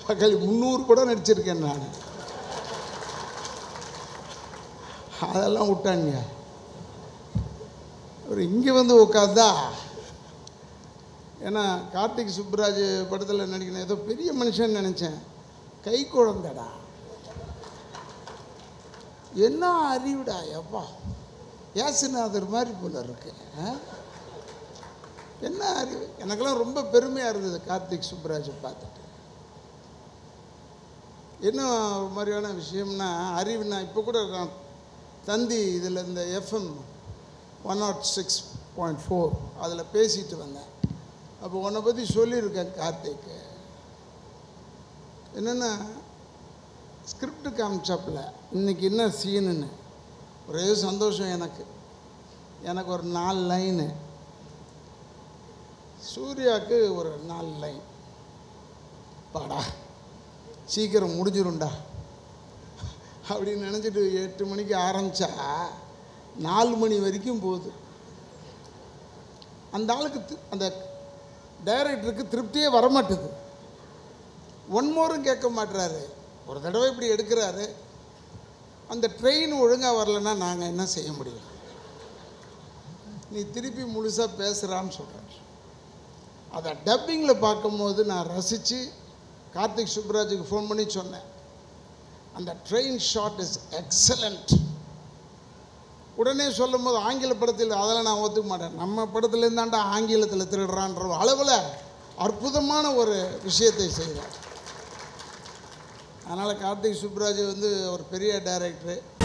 பக்கல் முந்நூறு கூட நடிச்சிருக்கேன் நான் அதெல்லாம் விட்டாங்க அவர் இங்கே வந்து உட்காந்தா ஏன்னா கார்த்திக் சுப்புராஜ் படத்தில் நடிக்கணும் ஏதோ பெரிய மனுஷன் நினச்சேன் கை குழந்தடா என்ன அறிவுடா எப்பா ஏசுநாதர் மாதிரி போல இருக்கு ஆ? என்ன அறிவு எனக்கெல்லாம் ரொம்ப பெருமையாக இருந்தது கார்த்திக் சுப்புராஜை பார்த்துட்டு என்ன ஒரு மாதிரியான விஷயம்னா அறிவுனா இப்போ கூட நான் தந்தி இதில் இந்த FM one naught six point four அதில் பேசிட்டு வந்தேன் அப்போ உன்னை பற்றி சொல்லியிருக்கேன் கார்த்திக் என்னென்னா ஸ்கிரிப்ட் காமிச்சாப்புல இன்னைக்கு என்ன சீனுன்னு ஒரே சந்தோஷம் எனக்கு எனக்கு ஒரு நாலு லைனு சூர்யாவுக்கு ஒரு நாலு லைன் பாடா சீக்கிரம் முடிஞ்சிரும்டா அப்படின்னு நினச்சிட்டு எட்டு மணிக்கு ஆரம்பித்தா நாலு மணி வரைக்கும் போகுது அந்த ஆளுக்கு தி- அந்த டைரக்டருக்கு திருப்தியே வரமாட்டுது ஒன் மோரும் கேட்க மாட்டுறாரு ஒரு தடவை இப்படி எடுக்கிறாரு அந்த ட்ரெயின் ஒழுங்காக வரலன்னா நாங்கள் என்ன செய்ய முடியும் நீ திருப்பி முழுசாக பேசுகிறான்னு சொல்கிறார் அதை டப்பிங்கில் பார்க்கும்போது நான் ரசித்து கார்த்திக் சுப்ராஜுக்கு ஃபோன் பண்ணி சொன்னேன் அந்த ட்ரெயின் ஷாட் இஸ் எக்ஸலண்ட் உடனே சொல்லும் போது ஆங்கில படத்தில் அதெல்லாம் நான் ஒத்துக்க மாட்டேன் நம்ம படத்துல இருந்தாண்டா ஆங்கிலத்தில் திருடுறான்ற அளவில் அற்புதமான ஒரு விஷயத்தை செய்கிறார் அதனால் கார்த்திக் சுப்ராஜ் வந்து ஒரு பெரிய டைரக்டரு